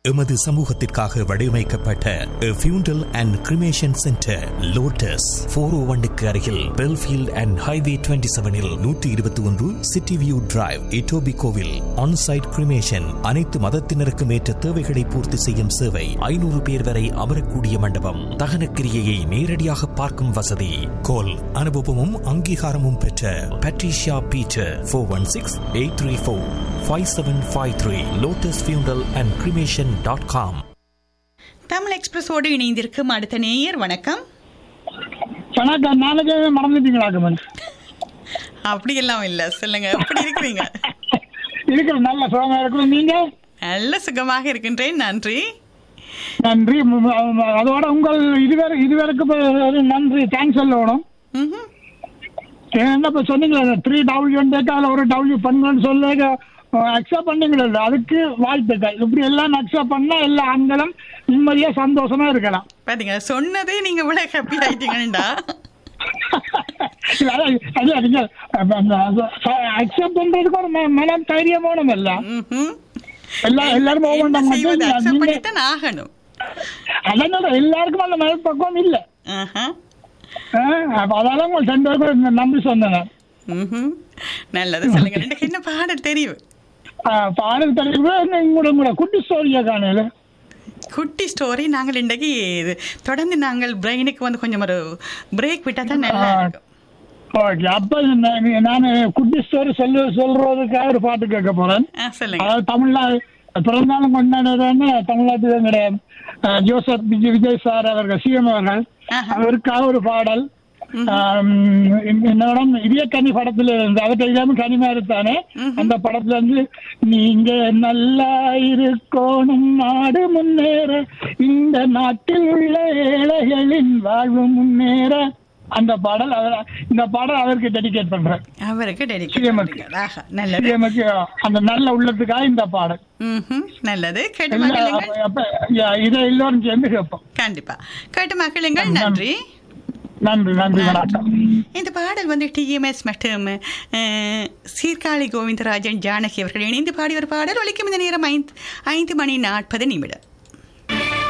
எமது சமூகத்திற்காக வடிவமைக்கப்பட்ட funeral and cremation centre Lotus four O ஒன்னுக்கு அருகில் பெல்ஃபீல்ட் அண்ட் ஹைவே டுவெண்ட்டி செவனில் நூற்றி இருபத்தி ஒன்று சிட்டி வியூ டிரைவ் இட்டோபி கோவில் ஆன்சைட் கிரிமேஷன் அனைத்து மதத்தினருக்கும் ஏற்ற தேவைகளை பூர்த்தி செய்யும் சேவை ஐநூறு பேர் வரை அமரக்கூடிய மண்டபம் தகனக்கிரியையை நேரடியாக பார்க்கும் வசதி கோல் அனுபவமும் அங்கீகாரமும் பெற்ற Patricia Peter four one six eight three four five seven five three Lotus funeral and cremation dot com Tamil எக்ஸ்பிரஸோடு இணைந்திருக்கும் அடுத்த நேயர் வணக்கம் வணக்கம் நாளைக்கே மறந்துட்டீங்களாக்குமன் அப்படியெல்லாம் இல்ல சொல்லுங்க எப்படி இருக்கிறீங்க இருக்கிற நல்ல சுகமா இருக்கணும் நீங்க நல்ல சுகமாக இருக்கின்றேன் நன்றி நன்றி ம், ம், அதோட உங்கள் இதுவரை இதுவரைக்கும் இப்ப ஒரு நன்றி தேங்க்ஸ் சொல்லணும் ம்ஹும். என்ன இப்ப சொன்னீங்களே த்ரீ டபிள்யூ அதில் ஒரு டபிள்யூ பண்ணுங்கன்னு சொல்ல அக்செப்ட் பண்ணீங்களே அதுக்கு வாழ்த்துக்கள் இப்படி எல்லாம் அக்செப்ட் பண்ணா எல்லா ஆண்களும் நிம்மதியா சந்தோஷமா இருக்கலாம் பாத்தீங்க சொன்னதே நீங்க இவ்வளவு ஹாப்பி ஆயிட்டீங்கடா அக்செப்ட் பண்றதுக்கு ஒரு ம- மன தைரியம் வேணும் இல்ல எல்லா எல்லாரும் போக என்ன வேண்டாம் செய்வது மட்டும் அக்செப்ட் நீங்க- பண்ணித்தான் ஆகணும் அதனால எல்லாருக்கும் அந்த மனப்பக்குவம் இல்ல ஆஹா. ஆஹ் அப்ப அதெல்லாம் உங்க ரெண்டு பேருக்கும் இந்த நம்பி சொன்னேன் ம்ஹும். நல்லது சொல்லுங்க எனக்கு என்ன பாடல் தெரியும் ஆஹ் பாடல் தலைவர் உங்களோட உங்களோட குட்டி ஸ்டோரியா காணையில குட்டி ஸ்டோரி நாங்கள் இன்றைக்கு இது தொடர்ந்து நாங்கள் பிரெயினுக்கு வந்து கொஞ்சம் ஒரு பிரேக் விட்டா தான் நல்லா இருக்கும் ஓகே அப்ப நான் நான் குட்டி ஸ்டோரி சொல்ல சொல்றதுக்காக ஒரு பாட்டு கேட்க போறேன் ஆ, சொல்லுங்க அதாவது தமிழ்நா பிறந்தாலும் கொண்டாடுறதுன்னு தமிழ்நாட்டுல எங்களுடைய ஆஹ், ஜோசப் விஜய் விஜய் சார் அவர்கள் சிஎம் அவர்கள் ஆஹா. அவருக்காக ஒரு பாடல் ஆம், என்னிடம் இதய கனி படத்துல இருந்து அவர்கிட்ட இல்லாம கனிமா இருத்தானே அந்த படத்துல இருந்து நீங்க நல்லா இருக்கணும் நாடு முன்னேற இந்த நாட்டில் உள்ள ஏழைகளின் வாழ்வு முன்னேற அந்த பாடல் அவர் இந்த பாடல் அவருக்கு டெடிகேட் பண்றேன் அவருக்கு டெடிகேட் சிஎம்க்கு. பண்ணுங்க. ஆஹா, நல்லது சிஎம்க்கு அந்த நல்ல உள்ளத்துக்காக இந்த பாடல் ம்ஹும். நல்லது கேட்டு இல்ல, மகிழுங்கள் அப்ப- அப்ப, யா, இதை எல்லோரும் சேர்ந்து கேட்போம் கண்டிப்பா கேட்டு மகிழுங்கள் நன்றி நன்றி நன்றி வணக்கம் இந்த பாடல் வந்து டிஎம்எஸ் மற்றும் அஹ், சீர்காழி கோவிந்தராஜன் ஜானகி அவர்கள் இணைந்து பாடிய ஒரு பாடல் ஒலிக்கும் இந்த நேரம் ஐந்து ஐந்து மணி நாற்பது நிமிடம்